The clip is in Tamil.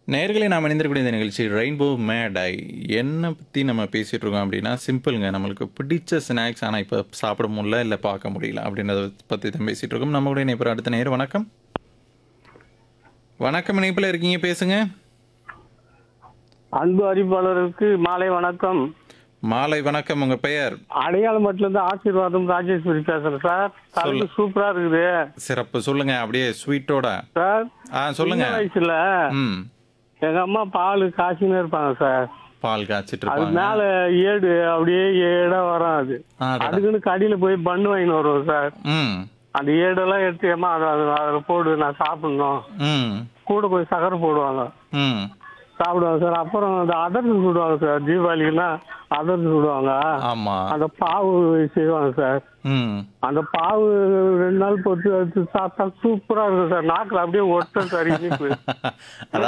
நேயர்களே நாம் இணைந்திருக்கக்கூடிய இந்த நிகழ்ச்சி ரெயின்போ மேட் ஐ என்ன பற்றி நம்ம பேசிகிட்டு இருக்கோம் அப்படின்னா சிம்பிளுங்க நம்மளுக்கு பிடிச்ச ஸ்நாக்ஸ் ஆனால் இப்போ சாப்பிட முடியல இல்லை பார்க்க முடியல அப்படின்றத பற்றி தான் பேசிகிட்டு இருக்கோம் நம்ம கூட இணைப்பு அடுத்த நேரம் வணக்கம் வணக்கம் இணைப்பில் இருக்கீங்க பேசுங்க அன்பு அறிவிப்பாளருக்கு மாலை வணக்கம் மாலை வணக்கம் உங்கள் பெயர் அடையாளமட்டில இருந்து ஆசீர்வாதம் ராஜேஸ்வரி பேசுறேன் சார் தலைப்பு சூப்பரா இருக்குது சிறப்பு சொல்லுங்க அப்படியே ஸ்வீட்டோட சார் ஆ சொல்லுங்க சின்ன வயசுல ம் எங்க அம்மா பால் காய்ச்சின்னு இருப்பாங்க சார் பால் காய்ச்சிட்டு அது இருப்பாங்க மேல ஏடு அப்படியே ஏடா வரும் அது ஆ, அடடா. அதுக்குன்னு கடையில போய் பண்ணு வாங்கின்னு வருவோம் சார் ம் அந்த ஏடெல்லாம் எடுத்து ஏமா அதை அதில் போடு நான் சாப்பிடணும் ம் கூட போய் சக்கரை போடுவாங்க ம் சாப்பிடுவாங்க சார் அப்புறம் அந்த அதர்ஸ் சுடுவாங்க சார் தீபாவளிக்குன்னா அதர்ஸ் சுடுவாங்க ஆமாம் அந்த பாவு செய்வாங்க சார் ம் அந்த பாவு ரெண்டு நாள் பொறுத்து வச்சு சாப்பிட்டா சூப்பரா இருக்கும் சார் நாக்குல அப்படியே ஒட்டும் சார் இனிப்பு அதாவது